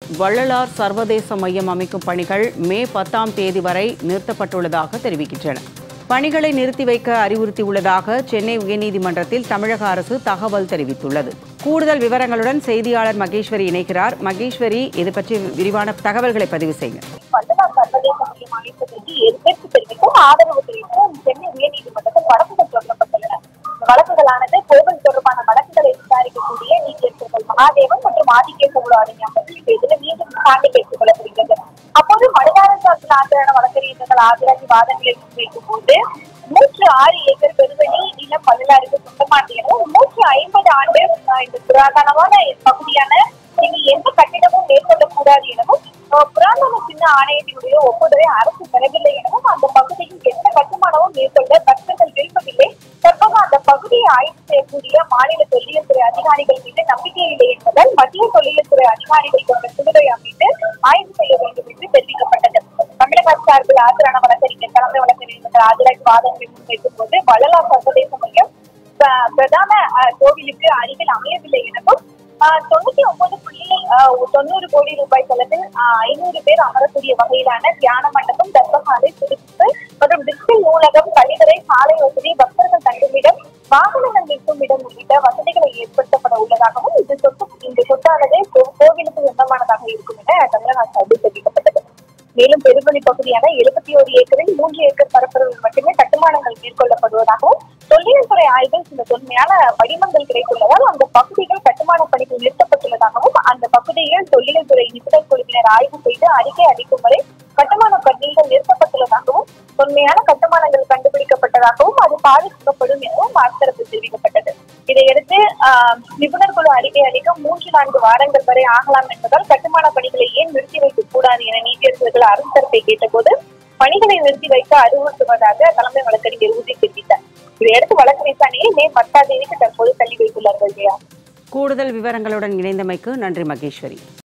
வள்ளலார் சர்வதேச மையம் அமைக்கும் பணிகள் மே பத்தாம் தேதி வரை நிறுத்தப்பட்டுள்ளதாக தெரிவிக்கின்றன பணிகளை நிறுத்தி வைக்க அறிவுறுத்தியுள்ளதாக சென்னை உயர்நீதிமன்றத்தில் தமிழக அரசு தகவல் தெரிவித்துள்ளது கூடுதல் விவரங்களுடன் செய்தியாளர் மகேஸ்வரி இணைக்கிறார் மகேஸ்வரி இது பற்றி விரிவான தகவல்களை பதிவு செய்யுங்க வள்ளலார் சர்வதேச மையம் அமைப்பதற்கு எதிர்ப்பு தெரிவித்தும் ஆதரவு தெரிவித்தும் சென்னை உயர்நீதிமன்றத்தில் வழக்குகள் தொடரப்பட்டுள்ளன இந்த வழக்குகளானது கோவில் தொடர்பான வழக்குகளை விசாரிக்கக்கூடிய நீதியரசர்கள் மகாதேவன் மற்றும் ஆதிகேசகுல அறிஞர் அமர்வில் இதில் மீண்டும் விசாரணை கேட்டுக் கொள்ளப்படுகிறது அப்போது மனுதாரன் சார்பில் ஆஜரான வழக்கறிஞர்கள் ஆஜராகி வாதங்களை முன்வைக்கும் போது நூற்று ஆறு ஏக்கர் பெருவெளி நிலம் வள்ளலாருக்கு சொந்தமானது எனவும் நூற்று ஐம்பது ஆண்டு அஹ், இந்த புராதனமான பகுதியான இனி எந்த கட்டிடமும் மேற்கொள்ளக்கூடாது எனவும் அஹ், புராதன சின்ன ஆணையத்தினுடைய ஒப்புதலை அரசு பெறவில்லை எனவும் அந்த பகுதியில் எந்த கட்டுமானமும் மேற்கொள்ள பக்தர்கள் விரும்பவில்லை தற்போது அந்த பகுதியை ஆய்வு செய்யக்கூடிய மாநில தொல்லியல் துறை அதிகாரிகள் மீது நம்பிக்கை இல்லை என்பதால் மத்திய தொல்லியல் துறை அதிகாரிகள் கொண்ட குழுவை அமைத்து ஆய்வு செய்ய வேண்டும் என்று தெரிவிக்கப்பட்டது தமிழக அரசு சார்பில் ஆஜரான வழக்கறிஞர் தலைமை வழக்கறிஞர்கள் ஆஜராகி வாதங்களை முன்வைக்கும் போது வள்ளலார் சர்வதேச மையம் ப- பிரதான அஹ், கோவிலுக்கு அருகில் அமையவில்லை எனவும் ஆஹ், தொண்ணூத்தி ஒன்பது புள்ளி ஆஹ், தொண்ணூறு கோடி ரூபாய் செலவில் ஆஹ், ஐநூறு பேர் அமரக்கூடிய வகையிலான தியான மண்டபம் தர்மசாலை புதுப்பிப்பு மற்றும் டிஜிட்டல் நூலகம் கழிவறை சாலை வசதி பக்தர்கள் தங்குமிடம் வாகனங்கள் நிற்கும் இடம் உள்ளிட்ட வசதிகளை ஏற்படுத்தப்பட உள்ளதாகவும் இது சொத்து இந்த சொத்தானது கோ- கோவிலுக்கு சொந்தமானதாக இருக்கும் என தமிழக அரசு சார்பில் தெரிவிக்கப்பட்டது மேலும் பெருவழி பகுதியான எழுபத்தி ஒரு ஏக்கரில் மூன்று ஏக்கர் பரப்பளவில் மட்டுமே கட்டுமானங்கள் மேற்கொள்ளப்படுவதாகவும் தொல்லியல் துறை ஆய்வில் சில தொன்மையான படிமங்கள் கிடைத்துள்ளதால் அந்த பகுதிகள் கட்டுமான பணிகள் நிறுத்தப்பட்டுள்ளதாகவும் அந்த பகுதியில் தொல்லியல் துறை நிபுணர் குழுவினர் ஆய்வு செய்து அறிக்கை அளிக்கும் வரை கட்டுமான பணிகள் நிறுத்தப்பட்டுள்ளதாகவும் தொன்மையான கட்டுமானங்கள் கண்டுபிடிக்கப்பட்டதாகவும் அது பாதுகாக்கப்படும் எனவும் வார்த்தரப்பு தெரிவிக்கப்பட்டது இதையடுத்து ஆஹ், நிபுணர் குழு அறிக்கை அளிக்க மூன்று நான்கு வாரங்கள் வரை ஆகலாம் என்பதால் கட்டுமான பணிகளை ஏன் நிறுத்தி வைக்க கூடாது என நீதியரசர்கள் அரசு தரப்பை கேட்டபோது பணிகளை நிறுத்தி வைக்க அறிவுறுத்துவதாக தலைமை வழக்கறிஞர் உறுதி தெரிவித்தார் இதையடுத்து வழக்கு விசாரணையை மே பத்தாம் தேதிக்கு தற்போது தள்ளி வைத்துள்ளார்கள் ஜெயா கூடுதல் விவரங்களுடன் இணைந்தமைக்கு நன்றி மகேஸ்வரி